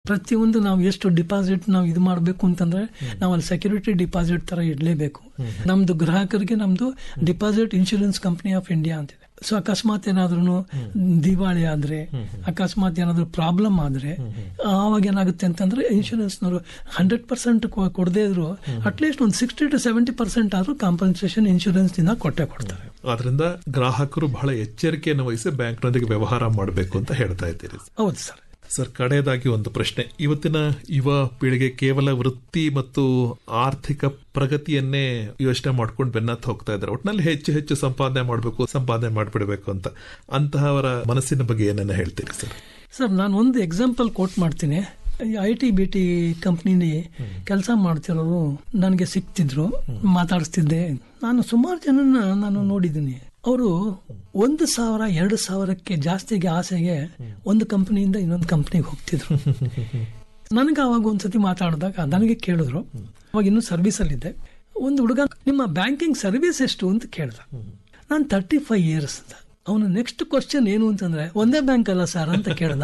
ಪ್ರತಿಯೊಂದು ನಾವು ಎಷ್ಟು ಡಿಪಾಸಿಟ್ ನಾವು ಇದು ಮಾಡಬೇಕು ಅಂತಂದ್ರೆ ನಾವು ಅಲ್ಲಿ ಸೆಕ್ಯೂರಿಟಿ ಡಿಪಾಸಿಟ್ ತರ ಇಡಲೇಬೇಕು ನಮ್ದು ಗ್ರಾಹಕರಿಗೆ ನಮ್ದು deposit insurance company of India ಅಂತಿದೆ ಸೊ ಅಕಸ್ಮಾತ್ ಏನಾದ್ರೂ ದಿವಾಳಿ ಆದ್ರೆ ಅಕಸ್ಮಾತ್ ಏನಾದ್ರೂ ಪ್ರಾಬ್ಲಮ್ ಆದ್ರೆ ಆವಾಗ ಏನಾಗುತ್ತೆ ಅಂತಂದ್ರೆ ಇನ್ಶೂರೆನ್ಸ್ನವರು ಹಂಡ್ರೆಡ್ ಪರ್ಸೆಂಟ್ ಕೊಡದೇ ಇದ್ರು ಅಟ್ಲೀಸ್ಟ್ ಒಂದು ಸಿಕ್ಸ್ಟಿ ಟು ಸೆವೆಂಟಿ ಪರ್ಸೆಂಟ್ ಆದ್ರೂ ಕಾಂಪನ್ಸೇಷನ್ ಇನ್ಶೂರೆನ್ಸ್ ದಿಂದ ಕೊಟ್ಟೆ ಕೊಡ್ತಾರೆ ಆದ್ರಿಂದ ಗ್ರಾಹಕರು ಬಹಳ ಎಚ್ಚರಿಕೆಯನ್ನು ವಹಿಸಿ ಬ್ಯಾಂಕ್ನೊಂದಿಗೆ ವ್ಯವಹಾರ ಮಾಡಬೇಕು ಅಂತ ಹೇಳ್ತಾ ಇದ್ದೀರಿ ಹೌದು ಸರ್ ಸರ್ ಕಡೆಯದಾಗಿ ಒಂದು ಪ್ರಶ್ನೆ ಇವತ್ತಿನ ಯುವ ಪೀಳಿಗೆ ಕೇವಲ ವೃತ್ತಿ ಮತ್ತು ಆರ್ಥಿಕ ಪ್ರಗತಿಯನ್ನೇ ಯೋಚನೆ ಮಾಡ್ಕೊಂಡು ಬೆನ್ನತ್ತ ಹೋಗ್ತಾ ಇದ್ದಾರೆ ಒಟ್ಟಿನಲ್ಲಿ ಹೆಚ್ಚು ಹೆಚ್ಚು ಸಂಪಾದನೆ ಮಾಡಬೇಕು ಸಂಪಾದನೆ ಮಾಡಿಬಿಡಬೇಕು ಅಂತ ಅಂತಹವರ ಮನಸ್ಸಿನ ಬಗ್ಗೆ ಏನನ್ನ ಹೇಳ್ತೀರಿ ಸರ್ ಸರ್ ನಾನು ಒಂದು ಎಕ್ಸಾಂಪಲ್ ಕೋಟ್ ಮಾಡ್ತೀನಿ ಐ ಟಿ ಬಿ ಟಿ ಕಂಪ್ನಿಲಿ ಕೆಲಸ ಮಾಡ್ತಿರೋರು ನನಗೆ ಸಿಕ್ತಿದ್ರು ಮಾತಾಡಿಸ್ತಿದ್ದೆ ನಾನು ಸುಮಾರು ಜನನ ನಾನು ನೋಡಿದ್ದೀನಿ ಅವರು ಒಂದು ಸಾವಿರ ಎರಡು ಸಾವಿರಕ್ಕೆ ಜಾಸ್ತಿಗೆ ಆಸೆಗೆ ಒಂದು ಕಂಪನಿಯಿಂದ ಇನ್ನೊಂದು ಕಂಪನಿಗೆ ಹೋಗ್ತಿದ್ರು ನನಗೆ ಅವಾಗ ಒಂದ್ಸತಿ ಮಾತಾಡಿದಾಗ ನನಗೆ ಕೇಳಿದ್ರು ಅವಾಗ ಇನ್ನೂ ಸರ್ವಿಸಲ್ಲಿದ್ದೆ ಒಂದು ಹುಡುಗ ನಿಮ್ಮ ಬ್ಯಾಂಕಿಂಗ್ ಸರ್ವಿಸ್ ಎಷ್ಟು ಅಂತ ಕೇಳ್ದ ನಾನು ತರ್ಟಿ ಫೈವ್ ಇಯರ್ಸ್ ಅಂತ ಅವನು ನೆಕ್ಸ್ಟ್ ಕ್ವಶನ್ ಏನು ಅಂತಂದ್ರೆ ಒಂದೇ ಬ್ಯಾಂಕ್ ಅಲ್ಲ ಸರ್ ಅಂತ ಕೇಳ್ದ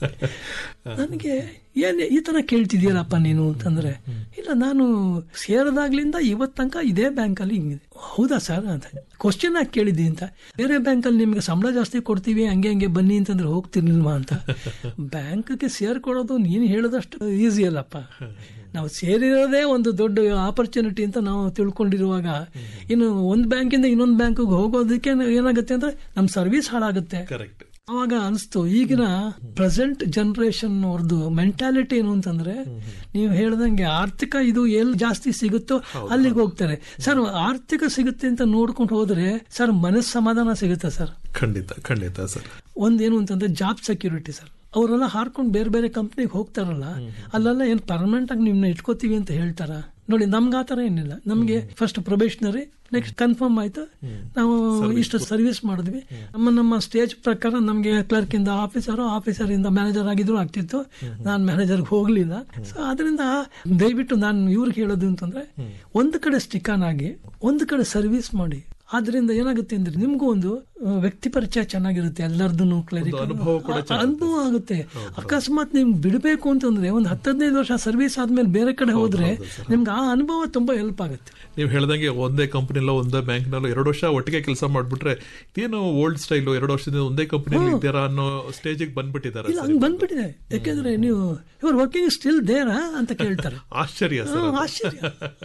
ನನಗೆ ಏನ್ ಈ ತರ ಕೇಳ್ತಿದ್ಯಲ್ಲಪ್ಪ ನೀನು ಅಂತಂದ್ರೆ ಇಲ್ಲ ನಾನು ಸೇರಿದಾಗ್ಲಿಂದ ಇವತ್ ತನಕ ಇದೇ ಬ್ಯಾಂಕ್ ಅಲ್ಲಿ ಹಿಂಗಿದೆ ಹೌದಾ ಸರ್ ಅಂತ ಕ್ವಶನ್ ಆಗಿ ಕೇಳಿದ್ದಿ ಅಂತ ಬೇರೆ ಬ್ಯಾಂಕ್ ಅಲ್ಲಿ ನಿಮ್ಗೆ ಸಂಬಳ ಜಾಸ್ತಿ ಕೊಡ್ತೀವಿ ಹಂಗೆ ಹಂಗೆ ಬನ್ನಿ ಅಂತಂದ್ರೆ ಹೋಗ್ತಿರ್ಲಿಲ್ವಾ ಅಂತ ಬ್ಯಾಂಕ್ಗೆ ಸೇರ್ಕೊಡೋದು ನೀನು ಹೇಳೋದಷ್ಟು ಈಸಿ ಅಲ್ಲಪ್ಪ ನಾವು ಸೇರಿರೋದೇ ಒಂದು ದೊಡ್ಡ ಆಪರ್ಚುನಿಟಿ ಅಂತ ನಾವು ತಿಳ್ಕೊಂಡಿರುವಾಗ ಇನ್ನು ಒಂದು ಬ್ಯಾಂಕಿಂದ ಇನ್ನೊಂದು ಬ್ಯಾಂಕಿಗೆ ಹೋಗೋದಕ್ಕೆ ಏನಾಗುತ್ತೆ ಅಂದ್ರೆ ನಮ್ಮ ಸರ್ವಿಸ್ ಹಾಳಾಗುತ್ತೆ ಕರೆಕ್ಟ್ ಅವಾಗ ಅನಿಸ್ತು ಈಗಿನ ಪ್ರೆಸೆಂಟ್ ಜನರೇಷನ್ ಅವ್ರದ್ದು ಮೆಂಟಾಲಿಟಿ ಏನು ಅಂತಂದ್ರೆ ನೀವು ಹೇಳ್ದಂಗೆ ಆರ್ಥಿಕ ಇದು ಎಲ್ಲಿ ಜಾಸ್ತಿ ಸಿಗುತ್ತೋ ಅಲ್ಲಿಗೆ ಹೋಗ್ತಾರೆ ಸರ್ ಆರ್ಥಿಕ ಸಿಗುತ್ತೆ ಅಂತ ನೋಡ್ಕೊಂಡು ಹೋದ್ರೆ ಸರ್ ಮನಸ್ಸು ಸಮಾಧಾನ ಸಿಗುತ್ತೆ ಸರ್ ಖಂಡಿತ ಖಂಡಿತ ಸರ್ ಒಂದೇನು ಅಂತಂದ್ರೆ ಜಾಬ್ ಸೆಕ್ಯೂರಿಟಿ ಸರ್ ಅವರೆಲ್ಲ ಹಾರ್ಕೊಂಡು ಬೇರೆ ಬೇರೆ ಕಂಪ್ನಿಗೆ ಹೋಗ್ತಾರಲ್ಲ ಅಲ್ಲೆಲ್ಲ ಏನು ಪರ್ಮನೆಂಟ್ ಆಗಿ ನಿಮ್ನ ಇಟ್ಕೋತೀವಿ ಅಂತ ಹೇಳ್ತಾರ ನೋಡಿ ನಮ್ಗೆ ಆತರ ಏನಿಲ್ಲ ನಮ್ಗೆ ಫಸ್ಟ್ ಪ್ರೊಬೇಷನರಿ ನೆಕ್ಸ್ಟ್ ಕನ್ಫರ್ಮ್ ಆಯ್ತು ನಾವು ಇಷ್ಟು ಸರ್ವಿಸ್ ಮಾಡಿದ್ವಿ ನಮ್ಮ ನಮ್ಮ ಸ್ಟೇಜ್ ಪ್ರಕಾರ ನಮಗೆ ಕ್ಲರ್ಕ್ ಇಂದ ಆಫೀಸರ್ ಆಫೀಸರ್ ಇಂದ ಮ್ಯಾನೇಜರ್ ಆಗಿದ್ರು ಆಗ್ತಿತ್ತು ನಾನು ಮ್ಯಾನೇಜರ್ಗೆ ಹೋಗ್ಲಿಲ್ಲ ಸೊ ಅದರಿಂದ ದಯವಿಟ್ಟು ನಾನು ಇವ್ರಿಗೆ ಹೇಳೋದು ಅಂತಂದ್ರೆ ಒಂದು ಕಡೆ ಸ್ಟಿಕಾನ್ ಆಗಿ ಒಂದು ಕಡೆ ಸರ್ವಿಸ್ ಮಾಡಿ ಆದ್ರಿಂದ ಏನಾಗುತ್ತೆ ಅಂದ್ರೆ ನಿಮ್ಗೂ ಒಂದು ಆ, ವ್ಯಕ್ತಿ ಪರಿಚಯ ಚೆನ್ನಾಗಿರುತ್ತೆ ಎಲ್ಲರದ್ದು ಕ್ಲರಿಕ್ ಅನುಭವ ಕೂಡ ಅನುಭವ ಆಗುತ್ತೆ ಅಕಸ್ಮಾತ್ ನಿಮ್ಗೆ ಬಿಡಬೇಕು ಅಂತಂದ್ರೆ ಒಂದು ಹತ್ತದೈದು ವರ್ಷ ಸರ್ವಿಸ್ ಆದ್ಮೇಲೆ ಬೇರೆ ಕಡೆ ಹೋದ್ರೆ ನಿಮ್ಗೆ ಆ ಅನುಭವ ತುಂಬಾ ಹೆಲ್ಪ್ ಆಗುತ್ತೆ ನೀವು ಹೇಳ್ದಂಗೆ ಒಂದೇ ಕಂಪನಿಲೋ ಒಂದೇ ಬ್ಯಾಂಕ್ನಲ್ಲೋ ಎರಡು ವರ್ಷ ಒಟ್ಟಿಗೆ ಕೆಲಸ ಮಾಡ್ಬಿಟ್ರೆ ಇದೇನು ಓಲ್ಡ್ ಸ್ಟೈಲು ಎರಡು ವರ್ಷದಿಂದ ಒಂದೇ ಕಂಪನಿಯಲ್ಲಿ ಇದ್ದೀರಾ ಅನ್ನೋ ಸ್ಟೇಜಿಗೆ ಬಂದ್ಬಿಟ್ಟಿದ್ದಾರೆ ಇಲ್ಲ ಹಂಗ್ ಬಂದ್ಬಿಟ್ಟಿದೆ ಯಾಕೆಂದ್ರೆ ನೀವು ಇವ್ರು ವರ್ಕಿಂಗ್ ಸ್ಟಿಲ್ ದೇರಾ ಅಂತ ಕೇಳ್ತಾರೆ ಆಶ್ಚರ್ಯ ಸರ್ ಹ್ಮ್, ಅದು. ಆಶ್ಚರ್ಯ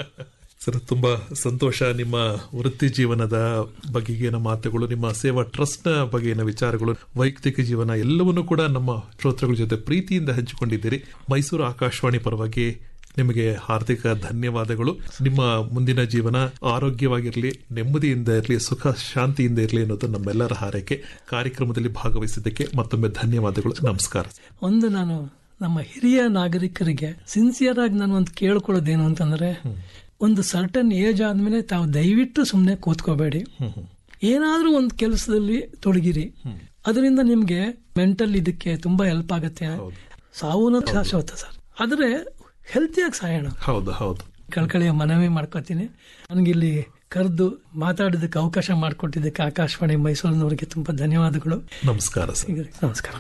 ಸರ್ ತುಂಬಾ ಸಂತೋಷ ನಿಮ್ಮ ವೃತ್ತಿ ಜೀವನದ ಬಗೆಗಿನ ಮಾತುಗಳು ನಿಮ್ಮ ಸೇವಾ ಟ್ರಸ್ಟ್ನ ಬಗೆಗಿನ ವಿಚಾರಗಳು ವೈಯಕ್ತಿಕ ಜೀವನ ಎಲ್ಲವನ್ನೂ ಕೂಡ ನಮ್ಮ ಶ್ರೋತೃಗಳ ಜೊತೆ ಪ್ರೀತಿಯಿಂದ ಹಂಚಿಕೊಂಡಿದ್ದೀರಿ ಮೈಸೂರು ಆಕಾಶವಾಣಿ ಪರವಾಗಿ ನಿಮಗೆ ಹಾರ್ದಿಕ ಧನ್ಯವಾದಗಳು ನಿಮ್ಮ ಮುಂದಿನ ಜೀವನ ಆರೋಗ್ಯವಾಗಿರಲಿ ನೆಮ್ಮದಿಯಿಂದ ಇರಲಿ ಸುಖ ಶಾಂತಿಯಿಂದ ಇರಲಿ ಅನ್ನೋದು ನಮ್ಮೆಲ್ಲರ ಹಾರೈಕೆ ಕಾರ್ಯಕ್ರಮದಲ್ಲಿ ಭಾಗವಹಿಸಿದ್ದಕ್ಕೆ ಮತ್ತೊಮ್ಮೆ ಧನ್ಯವಾದಗಳು ನಮಸ್ಕಾರ ಒಂದು ನಾನು ನಮ್ಮ ಹಿರಿಯ ನಾಗರಿಕರಿಗೆ ಸಿನ್ಸಿಯರ್ ಆಗಿ ನಾನು ಒಂದು ಕೇಳ್ಕೊಳ್ಳೋದೇನು ಅಂತಂದ್ರೆ ಒಂದು ಸರ್ಟನ್ ಏಜ್ ಆದ್ಮೇಲೆ ತಾವು ದಯವಿಟ್ಟು ಸುಮ್ಮನೆ ಕೂತ್ಕೋಬೇಡಿ ಏನಾದ್ರೂ ಒಂದು ಕೆಲಸದಲ್ಲಿ ತೊಡಗಿರಿ ಅದರಿಂದ ನಿಮ್ಗೆ ಮೆಂಟಲ್ ಇದಕ್ಕೆ ತುಂಬಾ ಹೆಲ್ಪ್ ಆಗುತ್ತೆ ಸಾವುನ ಶಾಶ್ವತ ಸರ್ ಆದ್ರೆ ಹೆಲ್ತಿಯಾಗಿ ಸಾಯೋಣ ಹೌದು ಹೌದು ಕಳ್ಕಳಿಯ ಮನವಿ ಮಾಡ್ಕೋತೀನಿ ನನಗಿಲ್ಲಿ ಕರೆದು ಮಾತಾಡೋದಕ್ಕೆ ಅವಕಾಶ ಮಾಡಿಕೊಟ್ಟಿದ್ದಕ್ಕೆ ಆಕಾಶವಾಣಿ ಮೈಸೂರಿನವರಿಗೆ ತುಂಬಾ ಧನ್ಯವಾದಗಳು ನಮಸ್ಕಾರ ಸರ್ ಈಗ ನಮಸ್ಕಾರ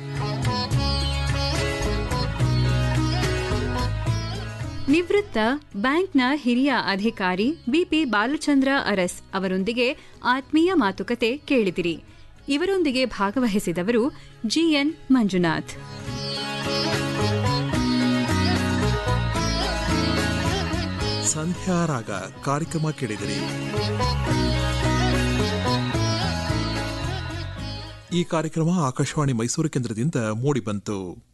ನಿವೃತ್ತ ಬ್ಯಾಂಕ್ನ ಹಿರಿಯ ಅಧಿಕಾರಿ ಬಿಪಿ ಬಾಲಚಂದ್ರ ಅರಸ್ ಅವರೊಂದಿಗೆ ಆತ್ಮೀಯ ಮಾತುಕತೆ ಕೇಳಿದಿರಿ ಇವರೊಂದಿಗೆ ಭಾಗವಹಿಸಿದವರು ಜಿಎನ್ ಮಂಜುನಾಥ್ ಸಂಧ್ಯಾರಾಗ ಕಾರ್ಯಕ್ರಮ ಕೇಳಿದಿರಿ ಈ ಕಾರ್ಯಕ್ರಮ ಆಕಾಶವಾಣಿ ಮೈಸೂರು ಕೇಂದ್ರದಿಂದ ಮೂಡಿಬಂತು